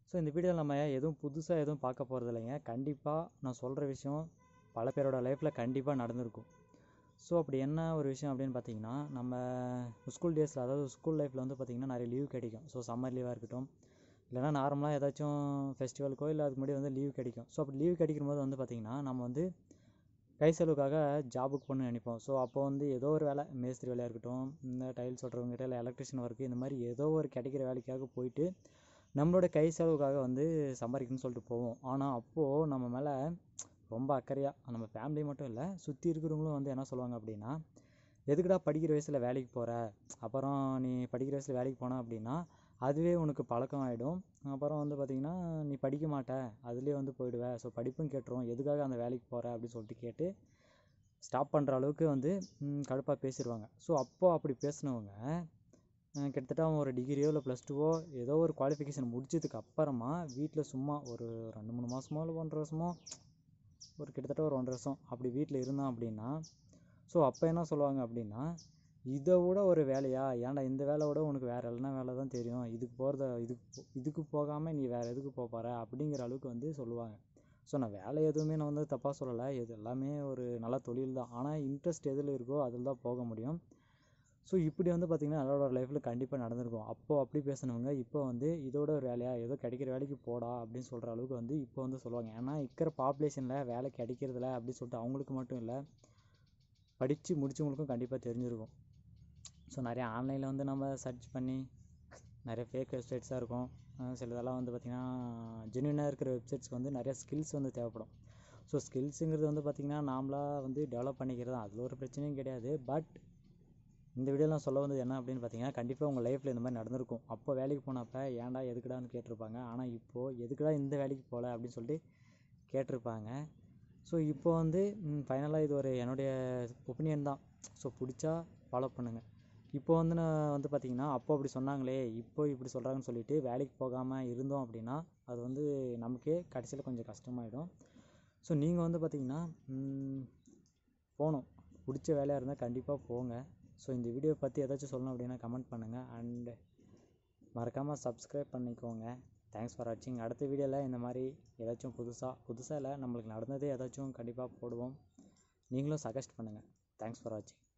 so இந்த வீடியோவில் நம்ம எதுவும் புதுசாக எதுவும் பார்க்க போகிறது இல்லைங்க கண்டிப்பாக நான் சொல்கிற விஷயம் பல பேரோட லைஃப்பில் கண்டிப்பாக நடந்திருக்கும் ஸோ அப்படி என்ன ஒரு விஷயம் அப்படின்னு பார்த்தீங்கன்னா நம்ம ஸ்கூல் டேஸில் அதாவது ஸ்கூல் லைஃப்பில் வந்து பார்த்திங்கன்னா நிறைய லீவ் கிடைக்கும் ஸோ சம்மர் லீவாக இருக்கட்டும் இல்லைனா நார்மலாக ஏதாச்சும் ஃபெஸ்டிவலுக்கோ இல்லை அதுக்கு முன்னாடி வந்து லீவ் கிடைக்கும் ஸோ அப்படி லீவ் கிடைக்கும் போது வந்து பார்த்திங்கன்னா நம்ம வந்து கை செலவுக்காக ஜாபுக்கு போகணும்னு நினைப்போம் ஸோ அப்போ வந்து ஏதோ ஒரு வேலை மேஸ்திரி வேலையாக இருக்கட்டும் இந்த டைல்ஸ் ஓட்டுறவங்ககிட்ட இல்லை எலக்ட்ரிஷியன் ஒர்க்கு இந்த மாதிரி ஏதோ ஒரு கிடைக்கிற வேலைக்காக போயிட்டு நம்மளோட கை செலவுக்காக வந்து சம்பாதிக்கணும்னு சொல்லிட்டு போவோம் ஆனால் அப்போது நம்ம மேலே ரொம்ப அக்கறையாக நம்ம ஃபேமிலி மட்டும் இல்லை சுற்றி இருக்கிறவங்களும் வந்து என்ன சொல்லுவாங்க அப்படின்னா எதுக்குடா படிக்கிற வயசில் வேலைக்கு போகிற அப்புறம் நீ படிக்கிற வயசில் வேலைக்கு போன அப்படின்னா அதுவே உனக்கு பழக்கம் ஆகிடும் அப்புறம் வந்து பார்த்திங்கன்னா நீ படிக்க மாட்ட அதுலேயே வந்து போயிடுவ ஸோ படிப்பும் கேட்டுரும் எதுக்காக அந்த வேலைக்கு போகிற அப்படின்னு சொல்லிட்டு கேட்டு ஸ்டாப் பண்ணுற அளவுக்கு வந்து கடுப்பாக பேசிடுவாங்க ஸோ அப்போது அப்படி பேசினவங்க கிட்டத்தட்ட அவன் ஒரு டிகிரியோ இல்லை ப்ளஸ் டூவோ ஏதோ ஒரு குவாலிஃபிகேஷன் முடிச்சதுக்கு அப்புறமா வீட்டில் சும்மா ஒரு ரெண்டு மூணு மாதமோ இல்லை ஒன்றரை வருஷமோ ஒரு கிட்டத்தட்ட ஒரு ஒன்றரை வருஷம் அப்படி வீட்டில் இருந்தான் அப்படின்னா ஸோ அப்போ என்ன சொல்லுவாங்க அப்படின்னா இதை விட ஒரு வேலையா ஏன்டா இந்த வேலை விட உனக்கு வேறு என்ன வேலை தான் தெரியும் இதுக்கு போகிறத இதுக்கு இதுக்கு போகாமல் நீ வேறு எதுக்கு போக போகிற அப்படிங்கிற அளவுக்கு வந்து சொல்லுவாங்க ஸோ நான் வேலை எதுவுமே நான் வந்து தப்பாக சொல்லலை இது எல்லாமே ஒரு நல்ல தொழில் தான் ஆனால் இன்ட்ரெஸ்ட் எதில் இருக்கோ அதில் தான் போக முடியும் ஸோ இப்படி வந்து பார்த்திங்கன்னா எல்லாரோட லைஃப்பில் கண்டிப்பாக நடந்திருக்கும் அப்போது அப்படி பேசினவங்க இப்போ வந்து இதோட ஒரு வேலையா ஏதோ கிடைக்கிற வேலைக்கு போடா அப்படின்னு சொல்கிற அளவுக்கு வந்து இப்போ வந்து சொல்லுவாங்க ஏன்னா இருக்கிற பாப்புலேஷனில் வேலை கிடைக்கிறதில்ல அப்படின்னு சொல்லிட்டு அவங்களுக்கு மட்டும் இல்லை படித்து முடித்தவங்களுக்கும் கண்டிப்பாக தெரிஞ்சிருக்கும் ஸோ நிறைய ஆன்லைனில் வந்து நம்ம சர்ச் பண்ணி நிறைய ஃபேக் வெப்சைட்ஸாக இருக்கும் சிலதெல்லாம் வந்து பார்த்திங்கன்னா ஜென்யூனாக இருக்கிற வெப்சைட்ஸ்க்கு வந்து நிறைய ஸ்கில்ஸ் வந்து தேவைப்படும் ஸோ ஸ்கில்ஸுங்கிறது வந்து பார்த்திங்கன்னா நாமளாக வந்து டெவலப் பண்ணிக்கிறது அதில் ஒரு பிரச்சனையும் கிடையாது பட் இந்த வீடியோலாம் சொல்ல வந்தது என்ன அப்படின்னு பார்த்தீங்கன்னா கண்டிப்பாக உங்கள் லைஃப்பில் இந்த மாதிரி நடந்திருக்கும் அப்போ வேலைக்கு போனப்போ ஏன்டா எதுக்குடான்னு கேட்டிருப்பாங்க ஆனால் இப்போது எதுக்குடா இந்த வேலைக்கு போகல அப்படின்னு சொல்லிட்டு கேட்டிருப்பாங்க ஸோ இப்போ வந்து ஃபைனலாக இது ஒரு என்னுடைய ஒப்பீனியன் தான் ஸோ பிடிச்சா ஃபாலோ பண்ணுங்கள் இப்போ வந்து நான் வந்து பார்த்திங்கன்னா அப்போ அப்படி சொன்னாங்களே இப்போ இப்படி சொல்கிறாங்கன்னு சொல்லிட்டு வேலைக்கு போகாமல் இருந்தோம் அப்படின்னா அது வந்து நமக்கே கடைசியில் கொஞ்சம் கஷ்டமாயிடும் ஸோ நீங்கள் வந்து பார்த்திங்கன்னா போகணும் பிடிச்ச வேலையாக இருந்தால் கண்டிப்பாக போங்க ஸோ இந்த வீடியோ பற்றி ஏதாச்சும் சொல்லணும் அப்படின்னா கமெண்ட் பண்ணுங்கள் அண்டு மறக்காமல் சப்ஸ்கிரைப் பண்ணிக்கோங்க தேங்க்ஸ் ஃபார் வாட்சிங் அடுத்த வீடியோவில் இந்த மாதிரி ஏதாச்சும் புதுசாக புதுசாக இல்லை நம்மளுக்கு நடந்ததே ஏதாச்சும் கண்டிப்பாக போடுவோம் நீங்களும் சஜஸ்ட் பண்ணுங்கள் தேங்க்ஸ் ஃபார் வாட்சிங்